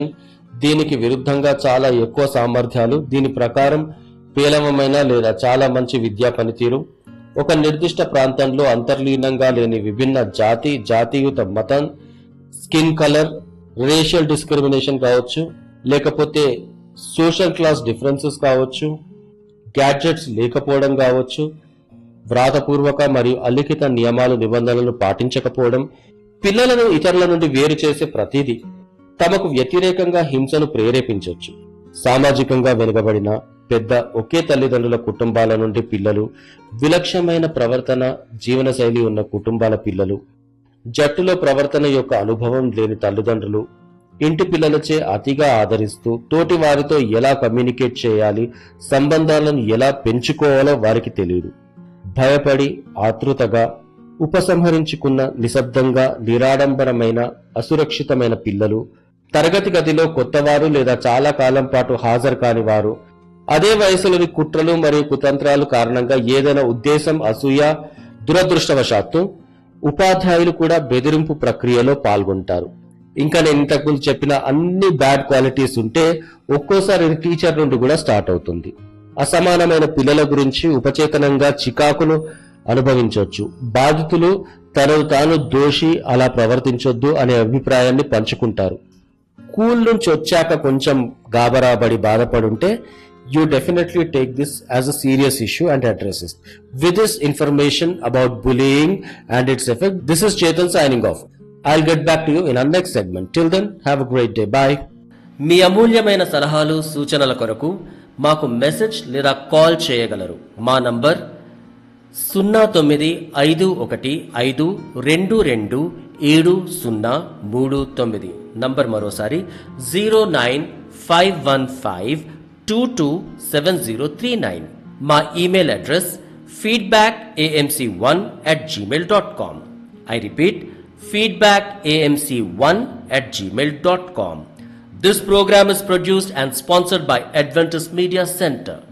దీనికి విరుద్ధంగా చాలా ఎక్కువ సామర్థ్యాలు దీని ప్రకారం పేలవమైన లేదా చాలా మంచి విద్యా పనితీరు ఒక నిర్దిష్ట ప్రాంతంలో అంతర్లీనంగా లేని విభిన్న జాతి జాతీయుత మతం స్కిన్ కలర్ రేషియల్ డిస్క్రిమినేషన్ కావచ్చు లేకపోతే సోషల్ క్లాస్ డిఫరెన్సెస్ కావచ్చు గ్యాడ్జెట్స్ లేకపోవడం కావచ్చు వ్రాతపూర్వక మరియు అలిఖిత నియమాలు నిబంధనలను పాటించకపోవడం పిల్లలను ఇతరుల నుండి వేరు చేసే ప్రతిదీ తమకు వ్యతిరేకంగా హింసను ప్రేరేపించవచ్చు సామాజికంగా వెనుకబడిన పెద్ద ఒకే తల్లిదండ్రుల కుటుంబాల నుండి పిల్లలు విలక్షణమైన ప్రవర్తన జీవనశైలి ఉన్న కుటుంబాల పిల్లలు జట్టులో ప్రవర్తన యొక్క అనుభవం లేని తల్లిదండ్రులు ఇంటి పిల్లలచే అతిగా ఆదరిస్తూ తోటి వారితో ఎలా కమ్యూనికేట్ చేయాలి సంబంధాలను ఎలా పెంచుకోవాలో వారికి తెలియదు భయపడి ఆతృతగా ఉపసంహరించుకున్న నిశ్శబ్దంగా నిరాడంబరమైన అసురక్షితమైన పిల్లలు తరగతి గదిలో కొత్తవారు లేదా చాలా కాలం పాటు హాజరు కాని వారు అదే వయసులోని కుట్రలు మరియు కుతంత్రాలు కారణంగా ఏదైనా ఉద్దేశం అసూయ దురదృష్టవశాత్తు ఉపాధ్యాయులు కూడా బెదిరింపు ప్రక్రియలో పాల్గొంటారు ఇంకా నేను ఇంతకుముందు చెప్పిన అన్ని బ్యాడ్ క్వాలిటీస్ ఉంటే ఒక్కోసారి ఇది టీచర్ నుండి కూడా స్టార్ట్ అవుతుంది అసమానమైన పిల్లల గురించి ఉపచేతనంగా చికాకును అనుభవించవచ్చు బాధితులు తనను తాను దోషి అలా ప్రవర్తించొద్దు అనే అభిప్రాయాన్ని పంచుకుంటారు స్కూల్ నుంచి వచ్చాక కొంచెం గాబరాబడి బాధపడుంటే you definitely take this as a serious issue and address is with this information about bullying and its effect this is Chetan signing off I'll get back to you in an next segment till then have a great day bye మీ అమూల్యమైన సలహాలు సూచనల కొరకు మాకు message లేదా call చేయగలరు మా number సున్నా తొమ్మిది ఐదు ఒకటి ఐదు రెండు రెండు ఏడు సున్నా మూడు తొమ్మిది నంబర్ మరోసారి zero nine five one five two two seven zero three nine మా email address feedback AMC one at Gmail dot com I repeat feedback AMC one at Gmail dot com This program is produced and sponsored by Adventist Media Center.